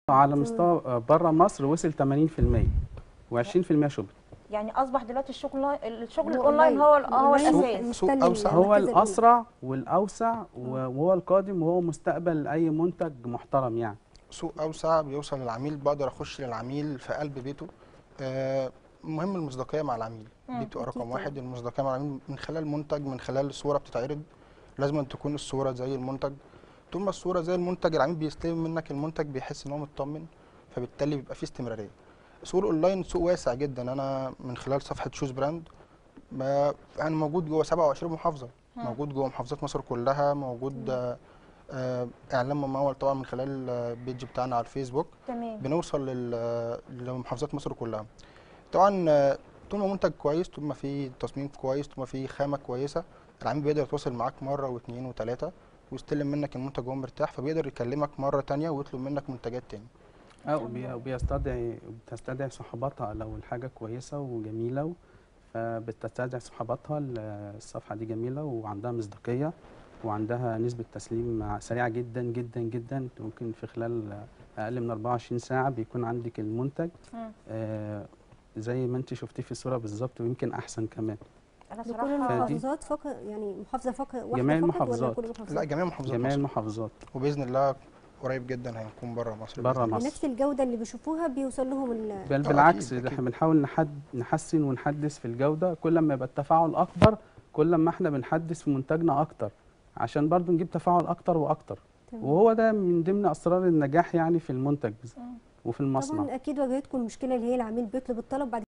على مستوى بره مصر وصل 80% و20% شوبينج يعني اصبح دلوقتي الشغل الشغل هو الاونلاين هو أونلاين. هو أونلاين الاساس محتل سوق أوسع. هو المركز الأول. الاسرع والاوسع وهو القادم وهو مستقبل اي منتج محترم يعني سوق اوسع بيوصل للعميل بقدر اخش للعميل في قلب بيته آه، مهم المصداقيه مع العميل مم، دي بتبقى أكيد رقم طبعاً. واحد المصداقيه مع العميل من خلال المنتج من خلال الصوره بتتعرض لازم أن تكون الصوره زي المنتج طول ما الصوره زي المنتج العميل بيستلم منك المنتج بيحس ان هو مطمن فبالتالي بيبقى فيه استمراريه سوق الاونلاين سوق واسع جدا انا من خلال صفحه شوز براند ب- انا موجود جوه 27 محافظه مم. موجود جوه محافظات مصر كلها موجود آه، آه، اعلان ممول طبعا من خلال البيج بتاعنا على الفيسبوك تمام بنوصل لل- لمحافظات مصر كلها طبعا آه، طول ما منتج كويس طول ما في تصميم كويس طول ما في خامه كويسه العميل بيقدر يتواصل معاك مره واثنين وثلاثه ويستلم منك المنتج وهو مرتاح فبيقدر يكلمك مره تانية ويطلب منك منتجات تاني اه وبي- وبيستدعي بتستدعي صحباتها لو الحاجه كويسه وجميله و- فبتستدعي صحباتها ال- الصفحه دي جميله وعندها مصداقيه وعندها نسبه تسليم سريعه جدا جدا جدا ممكن في خلال اقل من 24 ساعه بيكون عندك المنتج مم. آه زي ما انت شفتيه في الصوره بالظبط ويمكن احسن كمان انا لكل صراحه المحافظات فقط يعني محافظه فقط واحده جميع فقط المحافظات. ولا كل المحافظات؟ لا جميع محافظات جميع مصر المحافظات وباذن الله قريب جدا هيكون بره مصر بره بإذن الله. مصر. بنفس الجوده اللي بيشوفوها بيوصل لهم ال- بل أكيد، بالعكس أكيد. احنا بنحاول نحد نحسن ونحدث في الجوده كل ما يبقى التفاعل اكبر كل ما احنا بنحدث في منتجنا اكتر عشان برضو نجيب تفاعل اكتر واكتر تمام. وهو ده من ضمن اسرار النجاح يعني في المنتج مم. وفي المصنع طبعا اكيد واجهتكم المشكله اللي هي العميل بيطلب الطلب بعد